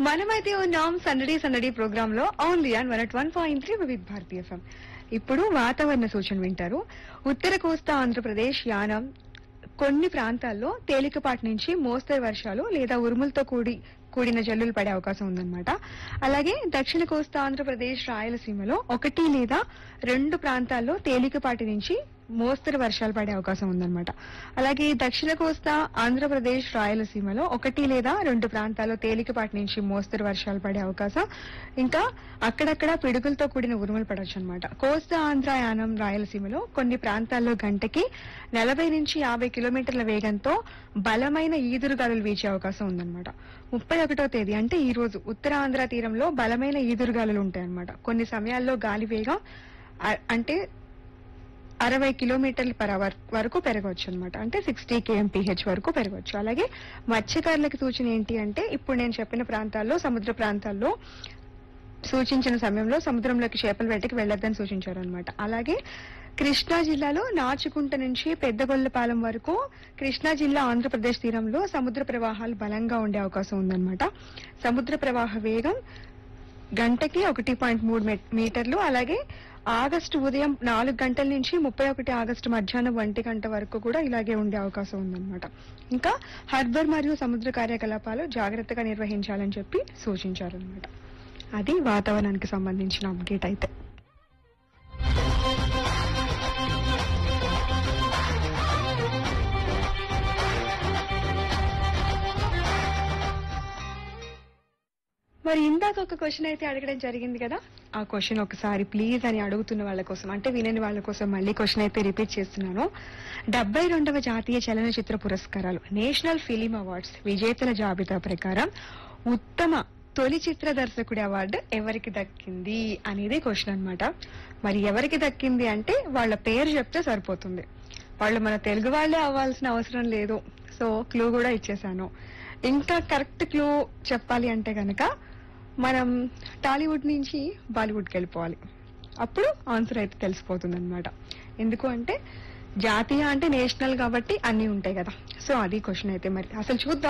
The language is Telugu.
మనమైతే ఉన్నాం సందడి సందడి ప్రోగ్రామ్ లో only on one one point three Vividh Bharati FM ఇప్పుడు వాతావరణ సూచన వింటారు ఉత్తర కోస్తా ఆంధ్రప్రదేశ్ యానం కొన్ని ప్రాంతాల్లో తేలికపాటి నుంచి మోస్తరు వర్షాలు లేదా ఉరుములతో కూడి కూడిన జల్లులు పడే అవకాశం ఉందన్నమాట అలాగే దక్షిణ కోస్తా ఆంధ్రప్రదేశ్ రాయలసీమలో ఒకటి లేదా రెండు ప్రాంతాల్లో తేలికపాటి నుంచి మోస్తరు వర్షాలు పడే అవకాశం ఉందన్నమాట అలాగే దక్షిణ కోస్తా ఆంధ్రప్రదేశ్ రాయలసీమలో ఒకటి లేదా రెండు ప్రాంతాల్లో తేలికపాటి నుంచి మోస్తరు వర్షాలు పడే అవకాశం ఇంకా అక్కడక్కడ పిడుగులతో కూడిన ఉరుములు పడవచ్చు అనమాట కోస్తా ఆంధ్ర యానం రాయలసీమలో కొన్ని ప్రాంతాల్లో గంటకి నలభై నుంచి యాభై కిలోమీటర్ల వేగంతో బలమైన ఈదురుగాలులు వీచే అవకాశం ఉందన్నమాట ముప్పై ఒకటో తేదీ అంటే ఈ రోజు ఉత్తరాంధ్ర తీరంలో బలమైన ఈదురుగాలులు ఉంటాయన్నమాట కొన్ని సమయాల్లో గాలి వేగం అ- అంటే అరవై కిలోమీటర్ల పర్ అవర్ వరకు పెరగవచ్చు అనమాట అంటే సిక్స్టీ కేఎంపీహెచ్ వరకు పెరగవచ్చు అలాగే మత్స్యకారులకు సూచన ఏంటి అంటే ఇప్పుడు నేను చెప్పిన ప్రాంతాల్లో సముద్ర ప్రాంతాల్లో సూచించిన సమయంలో సముద్రంలోకి చేపల వేటకి వెళ్లొద్దని సూచించారనమాట అలాగే కృష్ణా జిల్లాలో నాచుకుంట నుంచి పెద్దగొల్లపాలెం వరకు కృష్ణా జిల్లా ఆంధ్రప్రదేశ్ తీరంలో సముద్ర ప్రవాహాలు బలంగా ఉండే అవకాశం ఉందన్నమాట సముద్ర ప్రవాహ వేగం గంటకి ఒకటి పాయింట్ మూడు మె- మీటర్లు అలాగే ఆగస్టు ఉదయం నాలుగు గంటల నుంచి ముప్పై ఒకటి ఆగస్టు మధ్యాహ్నం ఒంటి గంట వరకు కూడా ఇలాగే ఉండే అవకాశం ఉందన్నమాట ఇంకా హార్బర్ మరియు సముద్ర కార్యకలాపాలు జాగ్రత్తగా నిర్వహించాలని చెప్పి సూచించారనమాట అది వాతావరణానికి సంబంధించిన అప్డేట్ అయితే మరి ఇందాక ఒక క్వశ్చన్ అయితే అడగడం జరిగింది కదా ఆ క్వశ్చన్ ఒకసారి ప్లీజ్ అని అడుగుతున్న వాళ్ళ కోసం అంటే వినని వాళ్ళ కోసం మళ్ళీ క్వశ్చన్ అయితే రిపీట్ చేస్తున్నాను డెబ్బై రెండవ జాతీయ చలనచిత్ర పురస్కారాలు నేషనల్ ఫిలిం అవార్డ్స్ విజేతల జాబితా ప్రకారం ఉత్తమ తొలి చిత్ర దర్శకుడి అవార్డు ఎవరికి దక్కింది అనేది క్వశ్చన్ అన్నమాట మరి ఎవరికి దక్కింది అంటే వాళ్ళ పేరు చెప్తే సరిపోతుంది వాళ్ళు మన తెలుగు వాళ్ళే అవ్వాల్సిన అవసరం లేదు సో క్లూ కూడా ఇచ్చేసాను ఇంకా కరెక్ట్ క్లూ చెప్పాలి అంటే గనక మనం టాలీవుడ్ నుంచి బాలీవుడ్కి వెళ్ళిపోవాలి అప్పుడు ఆన్సర్ అయితే తెలిసిపోతుంది అనమాట ఎందుకు అంటే జాతీయ అంటే నేషనల్ కాబట్టి అన్నీ ఉంటాయి కదా సో అది క్వశ్చన్ అయితే మరి అసలు చూద్దాం